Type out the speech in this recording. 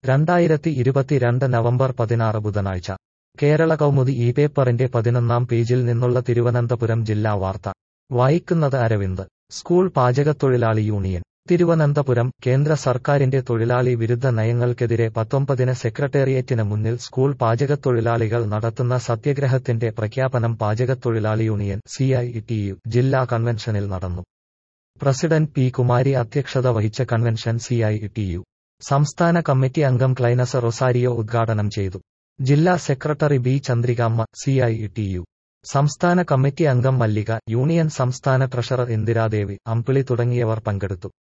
രണ്ടായിരത്തി ഇരുപത്തിരണ്ട് നവംബർ പതിനാറ് ബുധനാഴ്ച കേരള കൗമുദി ഈ പേപ്പറിന്റെ പതിനൊന്നാം പേജിൽ നിന്നുള്ള തിരുവനന്തപുരം ജില്ലാ വാർത്ത വായിക്കുന്നത് അരവിന്ദ് സ്കൂൾ പാചകത്തൊഴിലാളി യൂണിയൻ തിരുവനന്തപുരം കേന്ദ്ര സർക്കാരിന്റെ തൊഴിലാളി വിരുദ്ധ നയങ്ങൾക്കെതിരെ പത്തൊമ്പതിന് സെക്രട്ടേറിയറ്റിന് മുന്നിൽ സ്കൂൾ പാചകത്തൊഴിലാളികൾ നടത്തുന്ന സത്യഗ്രഹത്തിന്റെ പ്രഖ്യാപനം പാചകത്തൊഴിലാളി യൂണിയൻ സിഐടിയു ജില്ലാ കൺവെൻഷനിൽ നടന്നു പ്രസിഡന്റ് പി കുമാരി അധ്യക്ഷത വഹിച്ച കൺവെൻഷൻ സിഐടിയു സംസ്ഥാന കമ്മിറ്റി അംഗം ക്ലൈനസ് റൊസാരിയോ ഉദ്ഘാടനം ചെയ്തു ജില്ലാ സെക്രട്ടറി ബി ചന്ദ്രികാമ്മ സിഐടിയു സംസ്ഥാന കമ്മിറ്റി അംഗം മല്ലിക യൂണിയൻ സംസ്ഥാന ട്രഷറർ ഇന്ദിരാദേവി അമ്പിളി തുടങ്ങിയവർ പങ്കെടുത്തു